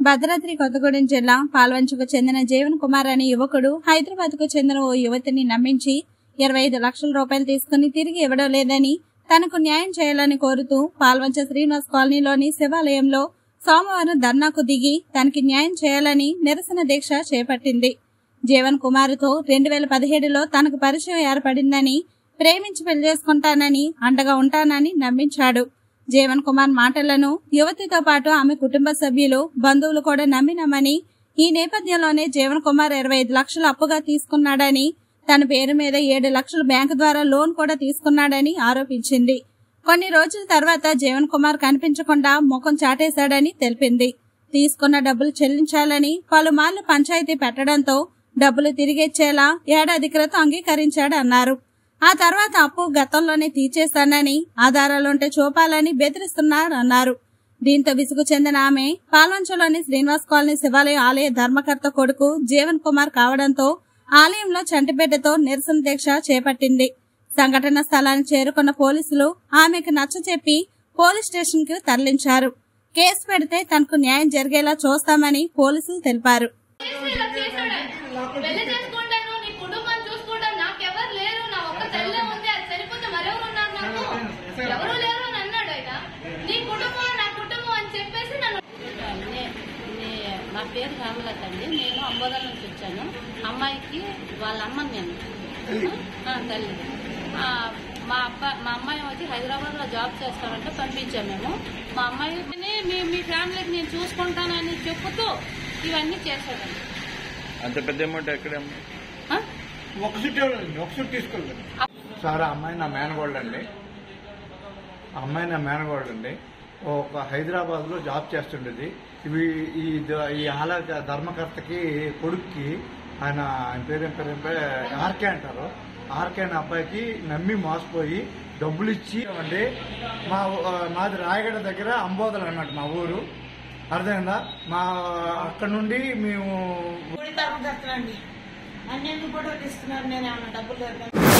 భద్రాద్రి కొత్తగూడెం జిల్లా పాల్వంచుకు చెందిన జీవన్ కుమార్ అనే యువకుడు హైదరాబాద్ కు చెందిన ఓ యువతిని నమ్మించి ఇరవై ఐదు లక్షల రూపాయలు తీసుకుని తిరిగి ఇవ్వడం లేదని తనకు న్యాయం చేయాలని కోరుతూ పాల్వంచ శ్రీనివాస్ కాలనీలోని శివాలయంలో సోమవారం ధర్నాకు దిగి తనకి న్యాయం చేయాలని నిరసన దీక్ష చేపట్టింది జీవన్ కుమార్తో రెండు వేల పదిహేడులో తనకు పరిచయం ఏర్పడిందని ప్రేమించి పెళ్లి చేసుకుంటానని అండగా ఉంటానని నమ్మించాడు జీవన్ కుమార్ మాటలను యువతితో పాటు ఆమె కుటుంబ సభ్యులు బంధువులు కూడా నమ్మినామని ఈ నేపథ్యంలోనే జీవన్ కుమార్ ఇరవై ఐదు లక్షలు అప్పుగా తీసుకున్నాడని తన పేరు మీద ఏడు లక్షలు బ్యాంకు ద్వారా లోన్ కూడా తీసుకున్నాడని ఆరోపించింది కొన్ని రోజుల తర్వాత జీవన్ కుమార్ కనిపించకుండా ముఖం చాటేశాడని తెలిపింది తీసుకున్న డబ్బులు చెల్లించాలని పలుమార్లు పంచాయతీ పెట్టడంతో డబ్బులు తిరిగిచ్చేలా ఏడాది క్రితం అంగీకరించాడు అన్నారు ఆ తర్వాత అప్పు గతంలోనే తీర్చేస్తానని ఆధారాలుంటే చూపాలని బెదిరిస్తున్నారు అన్నారు దీంతో విసుగు చెందిన ఆమె పాల్వంచలోని శ్రీనివాస్ కాలనీ శివాలయం ఆలయ ధర్మకర్త కొడుకు జీవన్ కుమార్ కావడంతో ఆలయంలో చంటిబిడ్డతో నిరసన దీక్ష చేపట్టింది సంఘటన స్థలానికి చేరుకున్న పోలీసులు ఆమెకు నచ్చచెప్పి పోలీస్ స్టేషన్ కు తరలించారు కేసు పెడితే తనకు న్యాయం జరిగేలా చూస్తామని పోలీసులు తెలిపారు చేసి ఇలా చేశాడు. పెళ్లి చేసుకుంటాను నీ కుటుంబాన్ని చూసుకుంటాను నాకెవరు లేరు నా ఒక్క తల్లే ఉంది అది సరిపోతే మరెవరు ఉన్నారు నాకు ఎవరు లేరు అని అన్నాడు ఆయన నీ కుటుంబం నా కుటుంబం అని చెప్పేసి నన్ను నే- నే- నా పేరు రామలత అండి నేను అంబోదల నుంచి వచ్చాను అమ్మాయికి వాళ్ళ అమ్మని నేను ఆ, తల్లి ఆ, మా అబ్బా మా అమ్మాయి వచ్చి హైదరాబాద్ లో జాబ్ చేస్తానంటే పంపించాము మేము మా అమ్మాయిని మీ మీ ఫ్యామిలీకి నేను చూసుకుంటానని చెప్పుతూ ఇవన్నీ చేశాడండి అంత పెద్ద అమౌంట్ ఎక్కడ ఆ? ఒక సీట్ ఇవ్వాలండి ఒక సీట్ తీసుకోలేదు సార్ ఆ అమ్మాయి నా మేనగోళ్ళు అండి ఆ అమ్మాయి నా మేనగోళ్ళు అండి ఒక హైదరాబాద్ లో జాబ్ చేస్తుండేది ఇవి ఈ ద- ఈ ఆలయ ధర్మకర్తకి కొడుక్కి ఆయన ఆయన పేరు ఏం పేరు ఏం పేరు ఆర్కే అంటారు ఆర్కే అనే అబ్బాయికి నమ్మి మోసపోయి డబ్బులు ఇచ్చి అంటే మా ఊ- మాది రాయగడ దగ్గర అంబోదలు అన్నమాట మా ఊరు అర్థమైందా మా అక్కడ నుండి మేము గుడి తరపు దత్తనండి అన్ని ఫోటోలు ఇస్తున్నారు నేను ఏమన్నా డబ్బులు లేదు